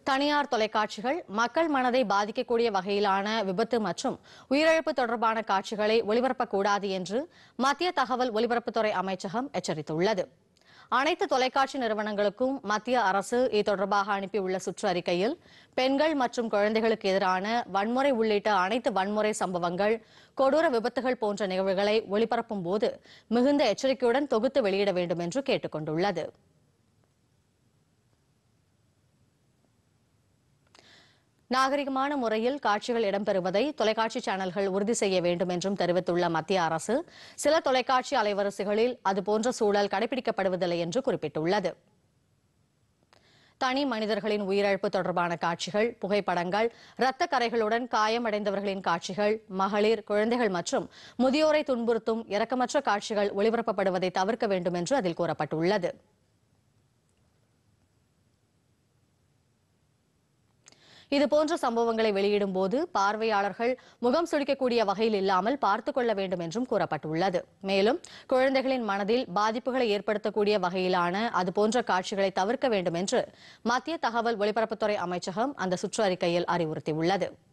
தனியார் தொலைக்காட்சிகள் மக்கள் மனதை பாதிக்கக்கூடிய வகையிலான விபத்து மற்றும் உயிரிழப்பு தொடர்பான காட்சிகளை ஒளிபரப்பக்கூடாது என்று மத்திய தகவல் ஒலிபரப்புத்துறை அமைச்சகம் எச்சரித்துள்ளது அனைத்து தொலைக்காட்சி நிறுவனங்களுக்கும் மத்திய அரசு இது தொடர்பாக அனுப்பியுள்ள சுற்றறிக்கையில் பெண்கள் மற்றும் குழந்தைகளுக்கு எதிரான வன்முறை உள்ளிட்ட அனைத்து வன்முறை சம்பவங்கள் கொடூர விபத்துகள் போன்ற நிகழ்வுகளை ஒளிபரப்பும் போது மிகுந்த எச்சரிக்கையுடன் தொகுத்து வெளியிட வேண்டும் என்று கேட்டுக் கொண்டுள்ளது நாகரிகமான முறையில் காட்சிகள் இடம்பெறுவதை தொலைக்காட்சி சேனல்கள் உறுதி செய்ய வேண்டும் என்றும் தெரிவித்துள்ள மத்திய அரசு சில தொலைக்காட்சி அலைவரிசைகளில் அதுபோன்ற சூழல் கடைபிடிக்கப்படுவதில்லை என்று குறிப்பிட்டுள்ளது தனி மனிதர்களின் உயிரிழப்பு தொடர்பான காட்சிகள் புகைப்படங்கள் இரத்த கரைகளுடன் காயமடைந்தவர்களின் காட்சிகள் மகளிர் குழந்தைகள் மற்றும் முதியோரை துன்புறுத்தும் இரக்கமற்ற காட்சிகள் ஒளிபரப்பப்படுவதை தவிர்க்க வேண்டும் என்று அதில் கூறப்பட்டுள்ளது இதுபோன்ற சம்பவங்களை வெளியிடும் போது பார்வையாளர்கள் முகம் சுளிக்கக்கூடிய வகையில் இல்லாமல் பார்த்துக் கொள்ள வேண்டும் என்றும் கூறப்பட்டுள்ளது மேலும் குழந்தைகளின் மனதில் பாதிப்புகளை ஏற்படுத்தக்கூடிய வகையிலான அதுபோன்ற காட்சிகளை தவிர்க்க வேண்டும் என்று மத்திய தகவல் ஒலிபரப்புத்துறை அமைச்சகம் அந்த சுற்றறிக்கையில் அறிவுறுத்தியுள்ளது